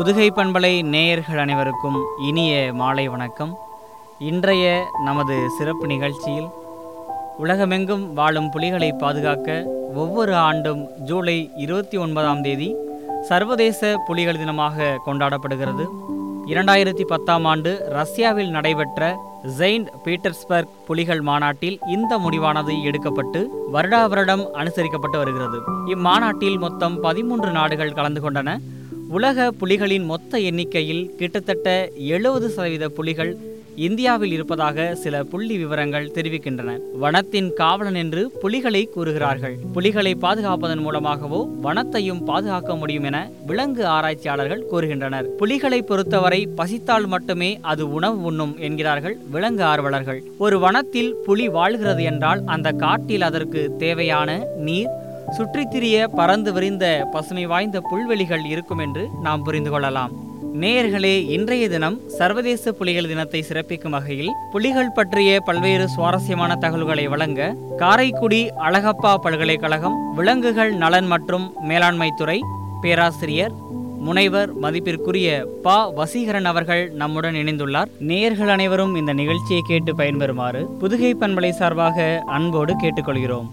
புதுகை பண்பலை நேயர்கள் அனைவருக்கும் இனிய மாலை வணக்கம் இன்றைய நமது சிறப்பு நிகழ்ச்சியில் உலகமெங்கும் வாழும் புலிகளை பாதுகாக்க ஒவ்வொரு ஆண்டும் ஜூலை இருபத்தி ஒன்பதாம் தேதி சர்வதேச புலிகள் தினமாக கொண்டாடப்படுகிறது இரண்டாயிரத்தி பத்தாம் ஆண்டு ரஷ்யாவில் நடைபெற்ற ஜெயின்ட் பீட்டர்ஸ்பர்க் புலிகள் மாநாட்டில் இந்த முடிவானது எடுக்கப்பட்டு வருடா வருடம் அனுசரிக்கப்பட்டு வருகிறது இம்மாநாட்டில் மொத்தம் பதிமூன்று நாடுகள் கலந்து கொண்டன உலக புலிகளின் மொத்த எண்ணிக்கையில் கிட்டத்தட்ட எழுபது சதவீத புலிகள் இந்தியாவில் இருப்பதாக சில புள்ளி விவரங்கள் தெரிவிக்கின்றன வனத்தின் காவலன் என்று புலிகளை கூறுகிறார்கள் புலிகளை பாதுகாப்பதன் மூலமாகவோ வனத்தையும் பாதுகாக்க முடியும் என விலங்கு ஆராய்ச்சியாளர்கள் கூறுகின்றனர் புலிகளை பொறுத்தவரை பசித்தால் மட்டுமே அது உணவு உண்ணும் என்கிறார்கள் விலங்கு ஆர்வலர்கள் ஒரு வனத்தில் புலி வாழ்கிறது என்றால் அந்த காட்டில் அதற்கு தேவையான நீர் சுற்றித் திரிய பறந்து விரிந்த பசுமை வாய்ந்த புல்வெளிகள் இருக்கும் என்று நாம் புரிந்து கொள்ளலாம் நேயர்களே இன்றைய தினம் சர்வதேச புலிகள் தினத்தை சிறப்பிக்கும் வகையில் புலிகள் பற்றிய பல்வேறு சுவாரஸ்யமான தகவல்களை வழங்க காரைக்குடி அழகப்பா பல்கலைக்கழகம் விலங்குகள் நலன் மற்றும் மேலாண்மை துறை பேராசிரியர் முனைவர் மதிப்பிற்குரிய பா வசீகரன் அவர்கள் நம்முடன் இணைந்துள்ளார் நேயர்கள் அனைவரும் இந்த நிகழ்ச்சியை கேட்டு பயன்பெறுமாறு புதுகை பண்பலை சார்பாக அன்போடு கேட்டுக்கொள்கிறோம்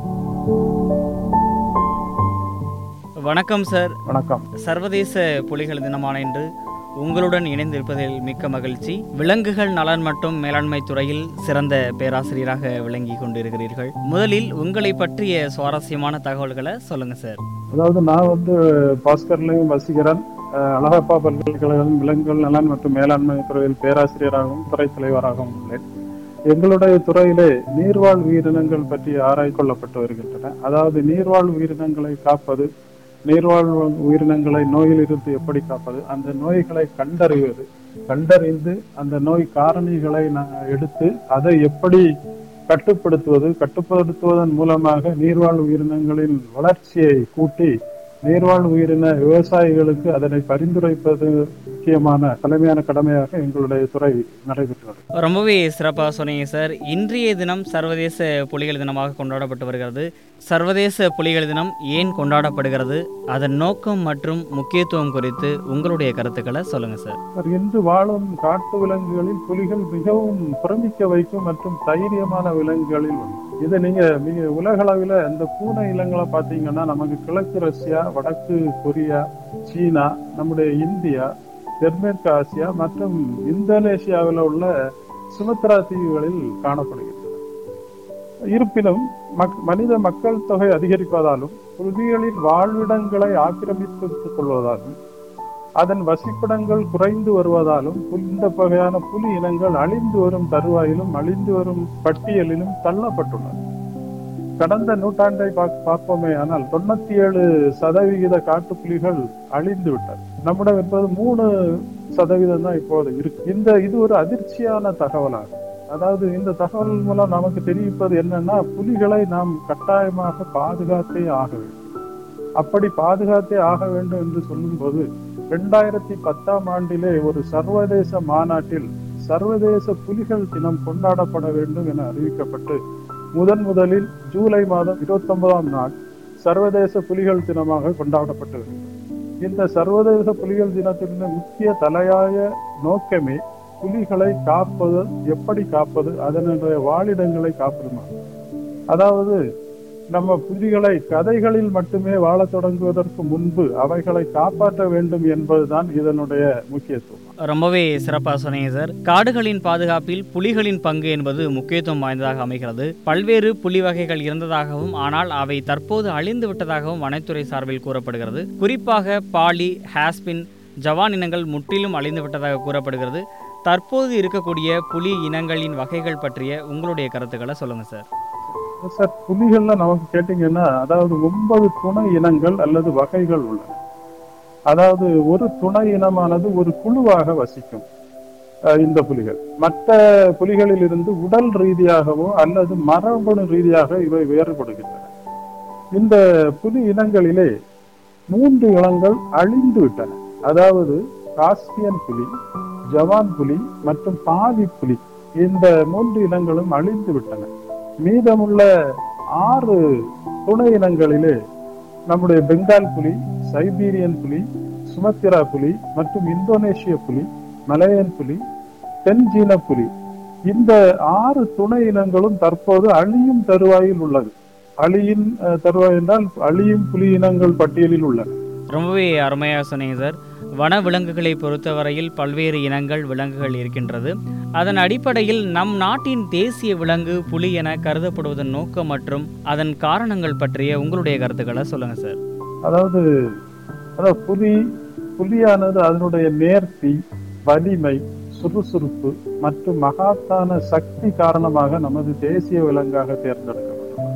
வணக்கம் சார் வணக்கம் சர்வதேச புலிகள் தினமான இன்று உங்களுடன் இணைந்திருப்பதில் மிக்க மகிழ்ச்சி விலங்குகள் நலன் மற்றும் மேலாண்மை துறையில் சிறந்த பேராசிரியராக விளங்கி கொண்டிருக்கிறீர்கள் முதலில் உங்களை பற்றிய சுவாரஸ்யமான தகவல்களை சொல்லுங்க சார் அதாவது நான் வந்து பாஸ்கர்லையும் வசீகரன் அஹ், அழகப்பா பல்கலைக்கழகம் விலங்குகள் நலன் மற்றும் மேலாண்மை துறையில் பேராசிரியராகவும் துறை தலைவராகவும் உள்ளேன் எங்களுடைய துறையிலே நீர்வாழ் உயிரினங்கள் பற்றி ஆராய் கொள்ளப்பட்டு வருகின்றன அதாவது நீர்வாழ் உயிரினங்களை காப்பது நீர்வாழ் உயிரினங்களை நோயிலிருந்து எப்படி காப்பது அந்த நோய்களை கண்டறிவது கண்டறிந்து அந்த நோய் காரணிகளை நான் எடுத்து அதை எப்படி கட்டுப்படுத்துவது கட்டுப்படுத்துவதன் மூலமாக நீர்வாழ் உயிரினங்களின் வளர்ச்சியை கூட்டி நீர்வாழ் உயிரின விவசாயிகளுக்கு அதனை பரிந்துரைப்பது முக்கியமான தலைமையான கடமையாக எங்களுடைய துறை நடைபெற்று வருகிறது ரொம்பவே சிறப்பாக சொன்னீங்க சார் இன்றைய தினம் சர்வதேச புலிகள் தினமாக கொண்டாடப்பட்டு வருகிறது சர்வதேச புலிகள் தினம் ஏன் கொண்டாடப்படுகிறது அதன் நோக்கம் மற்றும் முக்கியத்துவம் குறித்து உங்களுடைய கருத்துக்களை சொல்லுங்க சார் சார், இன்று வாழும் காட்டு விலங்குகளில் புலிகள் மிகவும் பிரமிக்க வைக்கும் மற்றும் தைரியமான விலங்குகளில் ஒன்று இதை நீங்க மிக உலகளவில் இந்த பூனை இனங்களை பார்த்தீங்கன்னா நமக்கு கிழக்கு ரஷ்யா வடக்கு கொரியா சீனா நம்முடைய இந்தியா தென்மேற்கு ஆசியா மற்றும் இந்தோனேசியாவில் உள்ள சுமத்ரா தீவுகளில் காணப்படுகின்றன இருப்பினும் மக்- மனித மக்கள் தொகை அதிகரிப்பதாலும் புலிகளின் வாழ்விடங்களை ஆக்கிரமித்துக் கொள்வதாலும் அதன் வசிப்பிடங்கள் குறைந்து வருவதாலும் புல்- இந்த வகையான புலி இனங்கள் அழிந்து வரும் தருவாயிலும் அழிந்து வரும் பட்டியலிலும் தள்ளப்பட்டுள்ளன கடந்த நூற்றாண்டை பாக்- பார்ப்போமே ஆனால் தொண்ணூத்தி ஏழு சதவிகித காட்டுப்புலிகள் அழிந்து விட்டது நம்மிடம் இருப்பது மூணு சதவீதம் தான் இப்போது இருக்கு இந்த இது ஒரு அதிர்ச்சியான தகவலாகும் அதாவது இந்த தகவல் மூலம் நமக்கு தெரிவிப்பது என்னன்னா புலிகளை நாம் கட்டாயமாக பாதுகாத்தே ஆக வேண்டும் அப்படி பாதுகாத்தே ஆக வேண்டும் என்று சொல்லும்போது இரண்டாயிரத்தி பத்தாம் ஆண்டிலே ஒரு சர்வதேச மாநாட்டில் சர்வதேச புலிகள் தினம் கொண்டாடப்பட வேண்டும் என அறிவிக்கப்பட்டு முதன் முதலில் ஜூலை மாதம் இருபத்தி ஒன்பதாம் நாள் சர்வதேச புலிகள் தினமாக கொண்டாடப்பட்டு வருகிறது இந்த சர்வதேச புலிகள் தினத்தின் முக்கிய தலையாய நோக்கமே புலிகளை காப்பது எப்படி காப்பது அதனுடைய வாழிடங்களை காப்பதுமாகும் அதாவது நம்ம புலிகளை கதைகளில் மட்டுமே வாழத் தொடங்குவதற்கு முன்பு அவைகளை காப்பாற்ற வேண்டும் என்பதுதான் இதனுடைய முக்கியத்துவம் ரொம்பவே சிறப்பாக சொன்னீங்க சார் காடுகளின் பாதுகாப்பில் புலிகளின் பங்கு என்பது முக்கியத்துவம் வாய்ந்ததாக அமைகிறது பல்வேறு புலி வகைகள் இருந்ததாகவும் ஆனால் அவை தற்போது அழிந்து விட்டதாகவும் வனத்துறை சார்பில் கூறப்படுகிறது குறிப்பாக பாலி ஹாஸ்பின் ஜவான் இனங்கள் முற்றிலும் அழிந்து விட்டதாக கூறப்படுகிறது தற்போது இருக்கக்கூடிய புலி இனங்களின் வகைகள் பற்றிய உங்களுடைய கருத்துக்களை சொல்லுங்க சார் சார் புலிகள்ல நமக்கு கேட்டீங்கன்னா அதாவது ஒன்பது துணை இனங்கள் அல்லது வகைகள் உள்ளன அதாவது ஒரு துணை இனமானது ஒரு குழுவாக வசிக்கும் அஹ், இந்த புலிகள் மற்ற புலிகளில் இருந்து உடல் ரீதியாகவோ அல்லது மரபணு ரீதியாக இவை வேறுபடுகின்றன இந்த புலி இனங்களிலே மூன்று இனங்கள் அழிந்து விட்டன அதாவது காஸ்பியன் புலி ஜவான் புலி மற்றும் பாதி புலி இந்த மூன்று இனங்களும் அழிந்து விட்டன மீதமுள்ள ஆறு துணை இனங்களிலே நம்முடைய பெங்கால் புலி சைபீரியன் புலி சுமத்திரா புலி மற்றும் இந்தோனேஷிய புலி மலையன் புலி தென்சீன புலி இந்த ஆறு துணை இனங்களும் தற்போது அழியும் தருவாயில் உள்ளது அழியின் அஹ், தருவாய் என்றால் அழியும் புலி இனங்கள் பட்டியலில் உள்ளன ரொம்பவே அருமையாக சொன்னீங்க சார் வன விலங்குகளை பொறுத்தவரையில் பல்வேறு இனங்கள் விலங்குகள் இருக்கின்றது அதன் அடிப்படையில் நம் நாட்டின் தேசிய விலங்கு புலி என கருதப்படுவதன் நோக்கம் மற்றும் அதன் காரணங்கள் பற்றிய உங்களுடைய கருத்துக்களை சொல்லுங்க சார் அதாவது அதாவது புலி புலியானது அதனுடைய நேர்த்தி வலிமை சுறுசுறுப்பு மற்றும் மகாத்தான சக்தி காரணமாக நமது தேசிய விலங்காக தேர்ந்தெடுக்கப்பட்டுள்ளது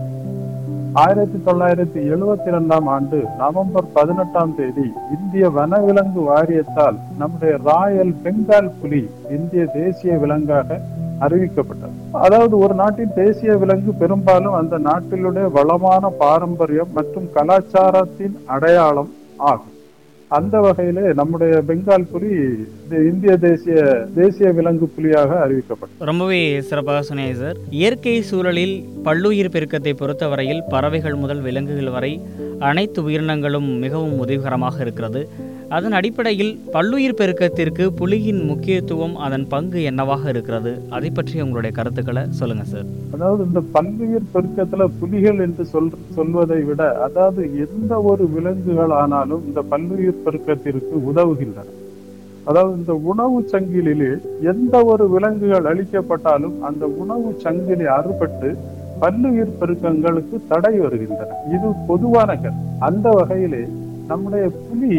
ஆயிரத்தி தொள்ளாயிரத்தி எழுவத்தி இரண்டாம் ஆண்டு நவம்பர் பதினெட்டாம் தேதி இந்திய வனவிலங்கு வாரியத்தால் நம்முடைய ராயல் பெங்கால் புலி இந்திய தேசிய விலங்காக அறிவிக்கப்பட்டது அதாவது ஒரு நாட்டின் தேசிய விலங்கு பெரும்பாலும் அந்த நாட்டிலுடைய வளமான பாரம்பரியம் மற்றும் கலாச்சாரத்தின் அடையாளம் ஆகும் அந்த வகையிலே நம்முடைய பெங்கால் புலி இந்த இந்திய தேசிய தேசிய விலங்கு புலியாக அறிவிக்கப்பட்டது ரொம்பவே சிறப்பாக சொன்னீங்க சார் இயற்கை சூழலில் பல்லுயிர் பெருக்கத்தை பொறுத்தவரையில் பறவைகள் முதல் விலங்குகள் வரை அனைத்து உயிரினங்களும் மிகவும் உதவிகரமாக இருக்கிறது அதன் அடிப்படையில் பல்லுயிர் பெருக்கத்திற்கு புலியின் முக்கியத்துவம் அதன் பங்கு என்னவாக இருக்கிறது அதை பற்றி உங்களுடைய கருத்துக்களை சொல்லுங்க சார் அதாவது இந்த பல்லுயிர் பெருக்கத்துல புலிகள் என்று சொல் சொல்வதை விட அதாவது எந்த ஒரு விலங்குகள் ஆனாலும் இந்த பல்லுயிர் பெருக்கத்திற்கு உதவுகின்றன அதாவது இந்த உணவு சங்கிலிலே எந்த ஒரு விலங்குகள் அழிக்கப்பட்டாலும் அந்த உணவு சங்கிலி அறுபட்டு பல்லுயிர் பெருக்கங்களுக்கு தடை வருகின்றன இது பொதுவான கருத்து அந்த வகையிலே நம்முடைய புலி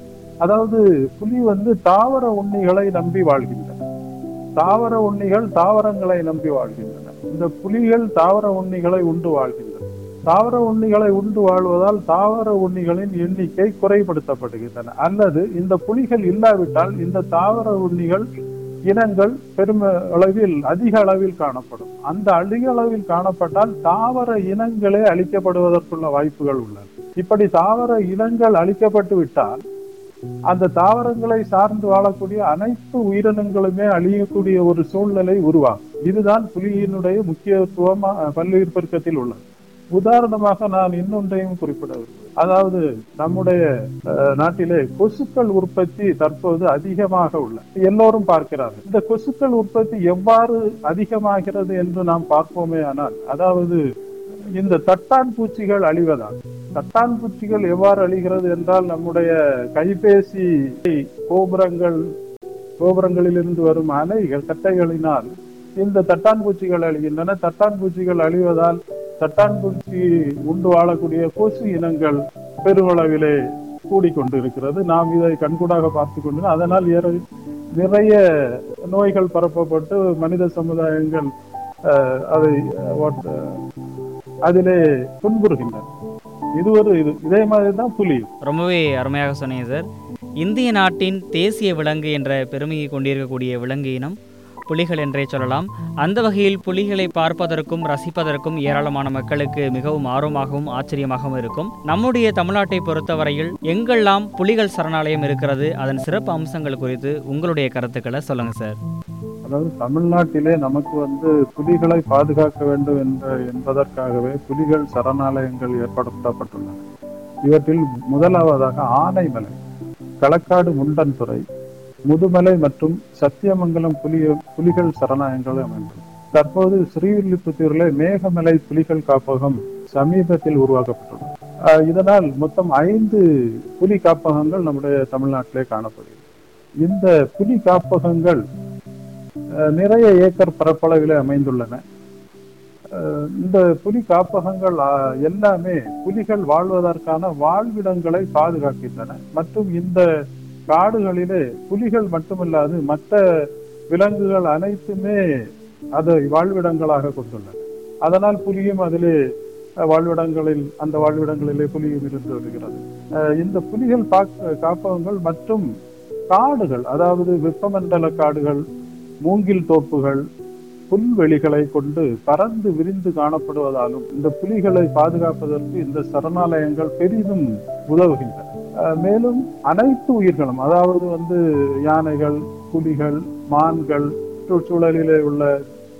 அதாவது புலி வந்து தாவர உண்ணிகளை நம்பி வாழ்கின்றன தாவர உண்ணிகள் தாவரங்களை நம்பி வாழ்கின்றன இந்த புலிகள் தாவர உண்ணிகளை உண்டு வாழ்கின்றன தாவர உண்ணிகளை உண்டு வாழ்வதால் தாவர உண்ணிகளின் எண்ணிக்கை குறைபடுத்தப்படுகின்றன அல்லது இந்த புலிகள் இல்லாவிட்டால் இந்த தாவர உண்ணிகள் இனங்கள் பெரும் அளவில் அதிக அளவில் காணப்படும் அந்த அதிக அளவில் காணப்பட்டால் தாவர இனங்களே அழிக்கப்படுவதற்குள்ள வாய்ப்புகள் உள்ளன இப்படி தாவர இனங்கள் அழிக்கப்பட்டு விட்டால் அந்த தாவரங்களை சார்ந்து வாழக்கூடிய அனைத்து உயிரினங்களுமே அழியக்கூடிய ஒரு சூழ்நிலை உருவாகும் இதுதான் புலியினுடைய முக்கியத்துவம் அஹ், பல்லுயிர் பெருக்கத்தில் உள்ளது உதாரணமாக நான் இன்னொன்றையும் குறிப்பிட விரும்புகிறேன் அதாவது நம்முடைய அஹ், நாட்டிலே கொசுக்கள் உற்பத்தி தற்போது அதிகமாக உள்ளது எல்லோரும் பார்க்கிறார்கள் இந்த கொசுக்கள் உற்பத்தி எவ்வாறு அதிகமாகிறது என்று நாம் பார்ப்போமே ஆனால் அதாவது இந்த தட்டான் பூச்சிகள் அழிவதால் தட்டான் பூச்சிகள் எவ்வாறு அழிகிறது என்றால் நம்முடைய கைபேசி கோபுரங்கள் கோபுரங்களிலிருந்து வரும் அலைகள் கட்டைகளினால் இந்த தட்டான் பூச்சிகள் அழிகின்றன தட்டான் பூச்சிகள் அழிவதால் தட்டான் பூச்சி உண்டு வாழக்கூடிய கொசு இனங்கள் பெருமளவிலே கூடிக்கொண்டிருக்கிறது நாம் இதை கண்கூடாக பார்த்து கொண்டு அதனால் ஏற- நிறைய நோய்கள் பரப்பப்பட்டு மனித சமுதாயங்கள் அஹ், அதை அஹ், what- அதிலே துன்புறுகின்றன இது ஒரு இது இதே மாதிரி தான் புலி ரொம்பவே அருமையாக சொன்னீங்க சார் இந்திய நாட்டின் தேசிய விலங்கு என்ற பெருமையை கொண்டிருக்கக்கூடிய விலங்கு இனம் புலிகள் என்றே சொல்லலாம் அந்த வகையில் புலிகளை பார்ப்பதற்கும் ரசிப்பதற்கும் ஏராளமான மக்களுக்கு மிகவும் ஆர்வமாகவும் ஆச்சரியமாகவும் இருக்கும் நம்முடைய தமிழ்நாட்டை பொறுத்தவரையில் எங்கெல்லாம் புலிகள் சரணாலயம் இருக்கிறது அதன் சிறப்பு அம்சங்கள் குறித்து உங்களுடைய கருத்துக்களை சொல்லுங்க சார் அதாவது தமிழ்நாட்டிலே நமக்கு வந்து புலிகளை பாதுகாக்க வேண்டும் என்ற என்பதற்காகவே புலிகள் சரணாலயங்கள் ஏற்படுத்தப்பட்டுள்ளன இவற்றில் முதலாவதாக ஆனைமலை களக்காடு முண்டன்துறை முதுமலை மற்றும் சத்தியமங்கலம் புலி புலிகள் சரணாலயங்கள் அமைந்துள்ளன தற்போது ஸ்ரீவில்லிபுத்தூரில் மேகமலை புலிகள் காப்பகம் சமீபத்தில் உருவாக்கப்பட்டுள்ளது ஆஹ் இதனால் மொத்தம் ஐந்து புலி காப்பகங்கள் நம்முடைய தமிழ்நாட்டிலே காணப்படுகிறது இந்த புலி காப்பகங்கள் அஹ் நிறைய ஏக்கர் பரப்பளவில் அமைந்துள்ளன அஹ் இந்த புலி காப்பகங்கள் அஹ், எல்லாமே புலிகள் வாழ்வதற்கான வாழ்விடங்களை பாதுகாக்கின்றன மற்றும் இந்த காடுகளிலே புலிகள் மட்டுமல்லாது மற்ற விலங்குகள் அனைத்துமே அதை வாழ்விடங்களாக கொண்டுள்ளன அதனால் புலியும் அதிலே அஹ், வாழ்விடங்களில் அந்த வாழ்விடங்களிலே புலியும் இருந்து வருகிறது அஹ், இந்த புலிகள் பாக்க- காப்பகங்கள் மற்றும் காடுகள் அதாவது வெப்பமண்டல காடுகள் மூங்கில் தோப்புகள் புல்வெளிகளை கொண்டு பறந்து விரிந்து காணப்படுவதாலும் இந்த புலிகளை பாதுகாப்பதற்கு இந்த சரணாலயங்கள் பெரிதும் உதவுகின்றன அஹ் மேலும் அனைத்து உயிர்களும் அதாவது வந்து யானைகள் புலிகள் மான்கள் சுற்றுச்சூழலிலே உள்ள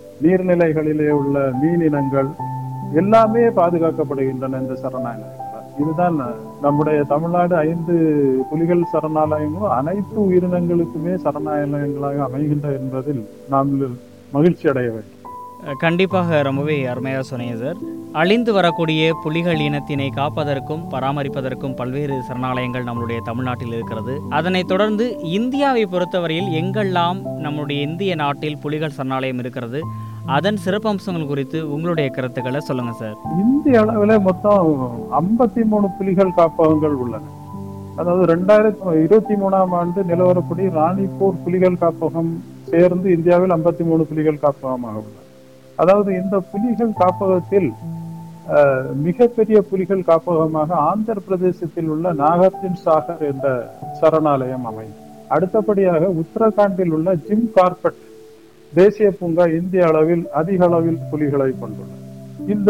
நீர்நிலைகளிலே உள்ள மீனினங்கள் எல்லாமே பாதுகாக்கப்படுகின்றன இந்த சரணாலயங்கள் இதுதான் நம்முடைய தமிழ்நாடு ஐந்து புலிகள் சரணாலயங்களும் அனைத்து உயிரினங்களுக்குமே சரணாலயங்களாக அமைகின்ற என்பதில் நாம் மகிழ்ச்சி அடைய வேண்டும் அஹ், கண்டிப்பாக ரொம்பவே அருமையாக சொன்னீங்க சார் அழிந்து வரக்கூடிய புலிகள் இனத்தினை காப்பதற்கும் பராமரிப்பதற்கும் பல்வேறு சரணாலயங்கள் நம்மளுடைய தமிழ்நாட்டில் இருக்கிறது அதனைத் தொடர்ந்து இந்தியாவை பொறுத்தவரையில் எங்கெல்லாம் நம்முடைய இந்திய நாட்டில் புலிகள் சரணாலயம் இருக்கிறது அதன் சிறப்பம்சங்கள் குறித்து உங்களுடைய கருத்துக்களை சொல்லுங்க சார் இந்திய அளவில் மொத்தம் ஐம்பத்தி மூணு புலிகள் காப்பகங்கள் உள்ளன அதாவது ரெண்டாயிரத்தி இருபத்தி மூணாம் ஆண்டு நிலவரப்படி ராணிப்பூர் புலிகள் காப்பகம் சேர்ந்து இந்தியாவில் ஐம்பத்தி மூணு புலிகள் காப்பகமாக உள்ளது அதாவது இந்த புலிகள் காப்பகத்தில் அஹ், மிகப்பெரிய புலிகள் காப்பகமாக ஆந்திர பிரதேசத்தில் உள்ள நாகார்ஜுன் சாகர் என்ற சரணாலயம் அமையும் அடுத்தபடியாக உத்தரகாண்டில் உள்ள ஜிம் கார்பெட் தேசிய பூங்கா இந்திய அளவில் அதிக அளவில் புலிகளை கொண்டுள்ளது இந்த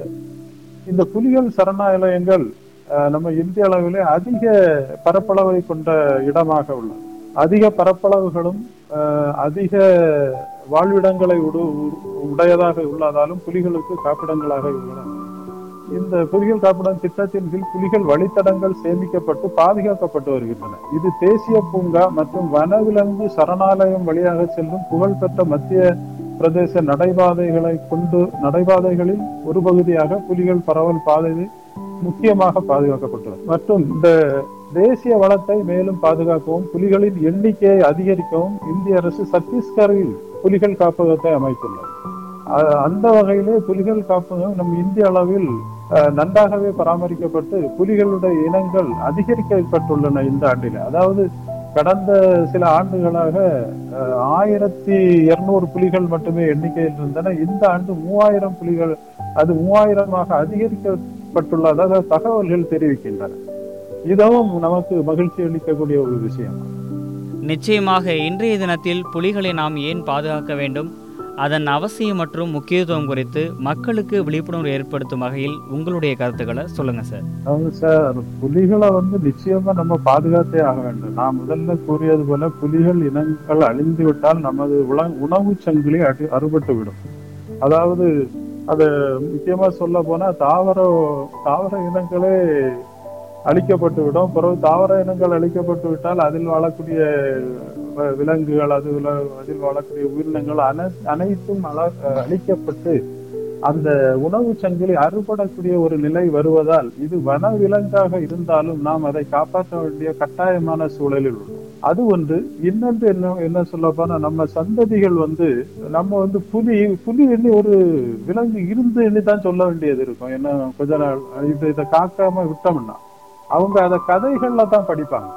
இந்த புலிகள் சரணாலயங்கள் அஹ், நம்ம இந்திய அளவிலே அதிக பரப்பளவை கொண்ட இடமாக உள்ளது அதிக பரப்பளவுகளும் அஹ், அதிக வாழ்விடங்களை உடு உடையதாக உள்ளதாலும் புலிகளுக்கு காப்பிடங்களாக உள்ளன இந்த புலிகள் காப்பிடம் திட்டத்தின் கீழ் புலிகள் வழித்தடங்கள் சேமிக்கப்பட்டு பாதுகாக்கப்பட்டு வருகின்றன இது தேசிய பூங்கா மற்றும் வனவிலங்கு சரணாலயம் வழியாக செல்லும் புகழ்பெற்ற மத்திய பிரதேச நடைபாதைகளை கொண்டு நடைபாதைகளில் ஒரு பகுதியாக புலிகள் பரவல் பாதை முக்கியமாக பாதுகாக்கப்பட்டுள்ளது மற்றும் இந்த தேசிய வளத்தை மேலும் பாதுகாக்கவும் புலிகளின் எண்ணிக்கையை அதிகரிக்கவும் இந்திய அரசு சத்தீஸ்கரில் புலிகள் காப்பகத்தை அமைத்துள்ளது அ- அந்த வகையிலே புலிகள் காப்பகம் நம் இந்திய அளவில் அஹ், நன்றாகவே பராமரிக்கப்பட்டு புலிகளுடைய இனங்கள் அதிகரிக்கப்பட்டுள்ளன இந்த ஆண்டில் அதாவது கடந்த சில ஆண்டுகளாக அஹ், ஆயிரத்தி இருநூறு புலிகள் மட்டுமே எண்ணிக்கையில் இருந்தன இந்த ஆண்டு மூவாயிரம் புலிகள் அது மூவாயிரமாக அதிகரிக்கப்பட்டுள்ளதாக தகவல்கள் தெரிவிக்கின்றன இதுவும் நமக்கு மகிழ்ச்சி அளிக்கக்கூடிய ஒரு விஷயம் நிச்சயமாக இன்றைய தினத்தில் புலிகளை நாம் ஏன் பாதுகாக்க வேண்டும் அதன் அவசியம் மற்றும் முக்கியத்துவம் குறித்து மக்களுக்கு விழிப்புணர்வு ஏற்படுத்தும் வகையில் உங்களுடைய கருத்துக்களை சொல்லுங்க சார் அதாவது சார் புலிகளை வந்து நிச்சயமா நம்ம பாதுகாத்தே ஆக வேண்டும் நான் முதல்ல கூறியது போல புலிகள் இனங்கள் அழிந்து விட்டால் நமது உல உணவு சங்கிலி அடி அறுபட்டு விடும் அதாவது அது முக்கியமா சொல்ல போனா தாவர தாவர இனங்களே அழிக்கப்பட்டு விடும் பிறகு தாவர இனங்கள் அழிக்கப்பட்டு விட்டால் அதில் வாழக்கூடிய வ- விலங்குகள் அது வில- அதில் வாழக்கூடிய உயிரினங்கள் அன அனைத்தும் அல- அழிக்கப்பட்டு அந்த உணவு சங்கிலி அறுபடக்கூடிய ஒரு நிலை வருவதால் இது வன விலங்காக இருந்தாலும் நாம் அதை காப்பாற்ற வேண்டிய கட்டாயமான சூழலில் உள்ளோம் அது ஒன்று இன்னொன்று என்ன என்ன சொல்ல போனா நம்ம சந்ததிகள் வந்து நம்ம வந்து புலி புலி எண்ணி ஒரு விலங்கு இருந்து எண்ணி தான் சொல்ல வேண்டியது இருக்கும் என்ன கொஞ்ச நாள் இதை இதை காக்காம விட்டோம்னா அவங்க அதை கதைகள்ல தான் படிப்பாங்க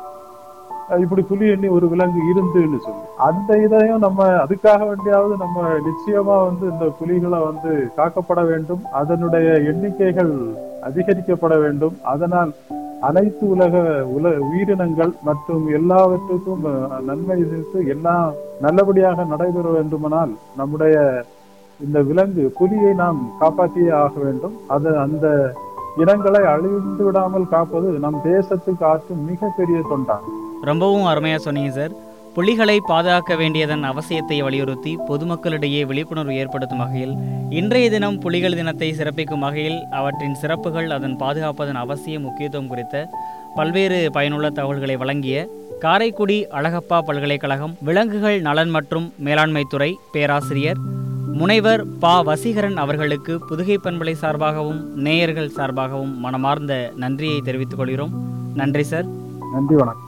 அஹ் இப்படி புலி எண்ணி ஒரு விலங்கு இருந்துன்னு சொல்லி அந்த இதையும் நம்ம அதுக்காக வேண்டியாவது நம்ம நிச்சயமா வந்து இந்த புலிகளை வந்து காக்கப்பட வேண்டும் அதனுடைய எண்ணிக்கைகள் அதிகரிக்கப்பட வேண்டும் அதனால் அனைத்து உலக உல உயிரினங்கள் மற்றும் எல்லாவற்றுக்கும் அஹ், நன்மை செய்து எல்லாம் நல்லபடியாக நடைபெற வேண்டுமானால் நம்முடைய இந்த விலங்கு புலியை நாம் காப்பாற்றியே ஆக வேண்டும் அது அந்த இனங்களை அழிந்து விடாமல் காப்பது நம் தேசத்துக்கு ஆற்றும் மிகப்பெரிய தொண்டாகும் ரொம்பவும் அருமையாக சொன்னீங்க சார் புலிகளை பாதுகாக்க வேண்டியதன் அவசியத்தை வலியுறுத்தி பொதுமக்களிடையே விழிப்புணர்வு ஏற்படுத்தும் வகையில் இன்றைய தினம் புலிகள் தினத்தை சிறப்பிக்கும் வகையில் அவற்றின் சிறப்புகள் அதன் பாதுகாப்பதன் அவசிய முக்கியத்துவம் குறித்த பல்வேறு பயனுள்ள தகவல்களை வழங்கிய காரைக்குடி அழகப்பா பல்கலைக்கழகம் விலங்குகள் நலன் மற்றும் மேலாண்மை துறை பேராசிரியர் முனைவர் பா வசீகரன் அவர்களுக்கு புதுகை பண்பலை சார்பாகவும் நேயர்கள் சார்பாகவும் மனமார்ந்த நன்றியை தெரிவித்துக் கொள்கிறோம் நன்றி சார் நன்றி வணக்கம்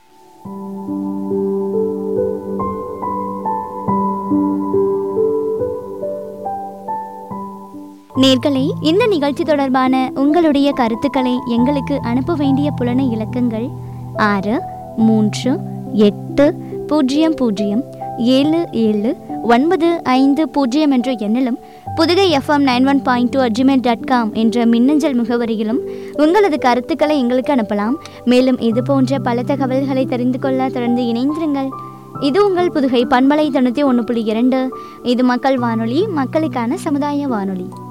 நேர்களே இந்த நிகழ்ச்சி தொடர்பான உங்களுடைய கருத்துக்களை எங்களுக்கு அனுப்ப வேண்டிய புலன இலக்கங்கள் ஆறு மூன்று எட்டு பூஜ்ஜியம் பூஜ்ஜியம் ஏழு ஏழு ஒன்பது ஐந்து பூஜ்ஜியம் என்ற எண்ணிலும் Pudugai FM nine one point two at gmail dot com என்ற மின்னஞ்சல் முகவரியிலும் உங்களது கருத்துக்களை எங்களுக்கு அனுப்பலாம் மேலும் இது போன்ற பல தகவல்களை தெரிந்து கொள்ள தொடர்ந்து இணைந்திருங்கள் இது உங்கள் புதுகை பண்பலை தொண்ணூற்றி ஒன்று புள்ளி இரண்டு இது மக்கள் வானொலி மக்களுக்கான சமுதாய வானொலி